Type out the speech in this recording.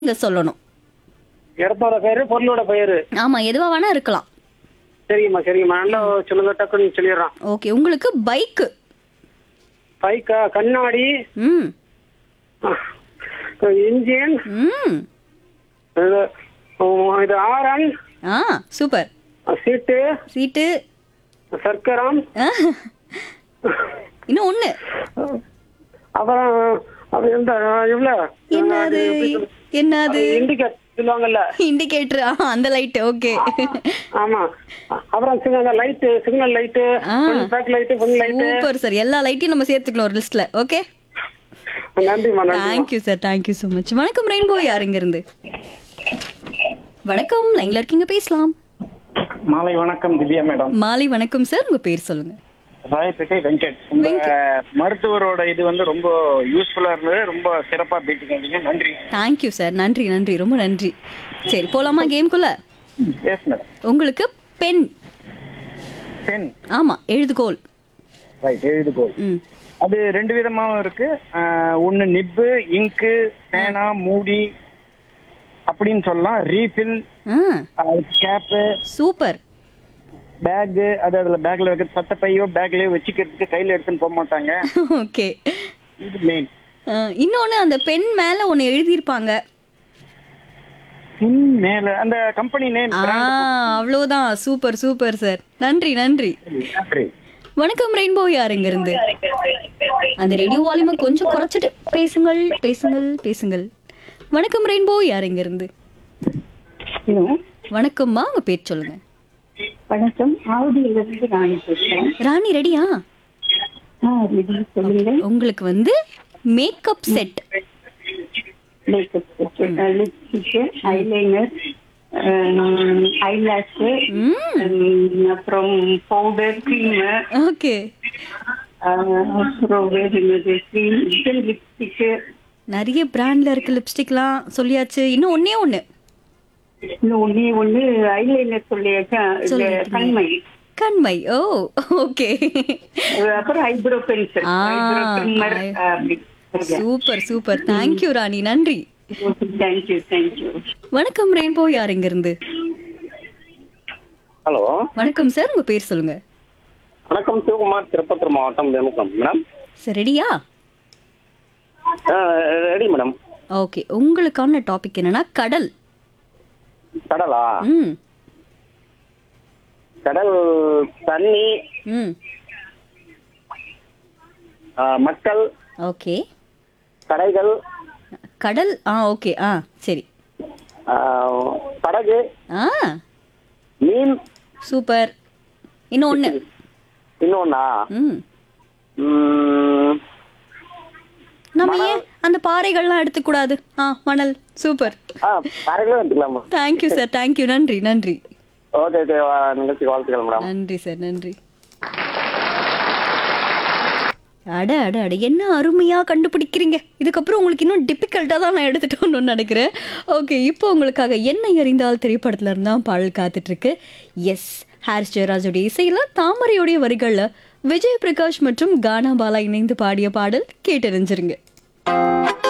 இதை சொல்லணும் இடத்தோட பேரு பொருளோட பெயரு ஆமா எதுவா வேணா இருக்கலாம் சரிங்கம்மா சரிங்கம்மா நல்லா சொல்லுங்க டக்குன்னு சொல்லிடுறான் ஓகே உங்களுக்கு பைக்கு பைக்கா கண்ணாடி ம் இன்ஜின் ம் இது உம், இது ஆரன் ஆ சூப்பர் சீட்டு சீட்டு சர்க்கரம் ஆ. இன்னும் ஒண்ணு அப்புறம் அது எந்த இவ்வளோ என்னது என்னது இண்டிகேட் சொல்லுவாங்கல்ல இண்டிகேட்டர் ஆ அந்த லைட் ஓகே ஆமா அப்புறம் சிக்னல் லைட்டு சிக்னல் லைட்டு ஆ. Back light full light super sir எல்லா லைட்டையும் நம்ம சேர்த்துக்கலாம் ஒரு லிஸ்ட்ல ஓகே நன்றிம்மா நன்றி thank you sir thank you so much வணக்கம் ரெயின்போ யார் இங்க இருந்து வணக்கம் லைன்ல இருக்கீங்க பேசலாம் மாலை வணக்கம் திவ்யா மேடம் மாலை வணக்கம் சார் உங்க பேர் சொல்லுங்க ராயப்பேட்டை வெங்கட் உங்க மருத்துவரோட இது வந்து ரொம்ப யூஸ்ஃபுல்லா இருந்தது ரொம்ப சிறப்பா பேட்டிங்க நன்றி தேங்க்யூ சார் நன்றி நன்றி ரொம்ப நன்றி சரி போலாமா கேம்குள்ள எஸ் மேடம் உங்களுக்கு பென் பென் ஆமா எழுதுகோல் ரைட் எழுதுகோ ம் அது ரெண்டு விதமாவும் இருக்கு ஆஹ், ஒண்ணு நிப்பு இங்கு பேனா மூடி அப்படின்னு சொல்லலாம் ரீஃபில் ஆ கேப்பு சூப்பர் பேக் அது அதுல பேக்ல வைக்க சட்ட பையோ பேக்லயோ வச்சுக்கிறதுக்கு கையில எடுத்துன்னு போக மாட்டாங்க ஓகே இது மெயின் இன்னொன்னு அந்த பென் மேல ஒன்னு எழுதியிருப்பாங்க பின் மேல அந்த கம்பெனி நேம் ஆ அவ்வளவுதான் சூப்பர் சூப்பர் சார் நன்றி நன்றி நன்றி வணக்கம் ரெயின்போ யார் இங்க இருந்து அந்த ரேடியோ வால்யூமை கொஞ்சம் குறைச்சிட்டு பேசுங்கள் பேசுங்கள் பேசுங்கள் வணக்கம் ரெயின்போ யார் இங்க இருந்து ஹலோ வணக்கம்மா உங்க பேர் சொல்லுங்க வணக்கம் ஆவடியிலிருந்து ராணி பேசுறேன் ராணி ரெடியா ஆ ரெடி சொல்லுங்க உங்களுக்கு வந்து makeup set makeup lipstick eyeliner eyelash ம் அப்புறம் பவுடர் க்ரீம் ஓகே அப்புறம் வேறு என்னது க்ரீம் லிப்ஸ்டிக் நிறைய பிராண்ட்ல இருக்க லிப்ஸ்டிக்லாம் சொல்லியாச்சு இன்னும் ஒண்ணே ஒண்ணு இன்னும் ஒண்ணே ஒண்ணு ஐலைனர் சொல்லியாச்சா இது சொல்லிருக்கீங்க. கண்மை கண்மை ஓ ஓகே அப்புறம் ஐப்ரோ பென்சில் ஆ, ஐப்ரோ ட்ரிம்மர் ஐ- அப்படி சூப்பர் சூப்பர் தேங்க்யூ ராணி நன்றி தேங்க்யூ தேங்க்யூ வணக்கம் ரெயின்போ யார் இங்க இருந்து ஹலோ வணக்கம் சார் உங்க பேர் சொல்லுங்க வணக்கம் சிவகுமார் திருப்பத்தூர் மாவட்டம் தேமுக்கம் மேடம் சார் ரெடியா ரெடி மேடம் ஓகே உங்களுக்கான டாபிக் என்னன்னா கடல் கடலா ம் கடல் தண்ணி ம் ஆ, மக்கள் ஓகே கடைகள் கடல் ஆ ஓகே ஆ சரி ஆ, படகு ஆ மீன் சூப்பர் இன்னும் ஒண்ணு இன்னொன்னா ம் ம், நம்ம ஏன் அந்த பாறைகள்லாம் எடுத்துக்கூடாது ஆ மணல் சூப்பர் ஆ படகுல எடுத்துக்கலாமா தேங்க்யூ சார் தேங்க்யூ நன்றி நன்றி ஓகே ஓகே நிகழ்ச்சி வாழ்த்துக்கள் மேடம் நன்றி சார் நன்றி அட அட அட என்ன அருமையா கண்டுபிடிக்கிறீங்க இதுக்கப்புறம் உங்களுக்கு இன்னும் டிஃபிகல்ட்டா தான் நான் எடுத்துட்டோம்னு நினைக்கிறேன் ஓகே இப்போ உங்களுக்காக என்ன அறிந்தால் திரைப்படத்துல இருந்தா பாடல் காத்துட்டு இருக்கு எஸ் ஹாரிஸ் ஜெயராஜுடைய இசையில தாமரையுடைய வரிகள்ல விஜய் பிரகாஷ் மற்றும் கானா பாலா இணைந்து பாடிய பாடல் கேட்டறிஞ்சிருங்க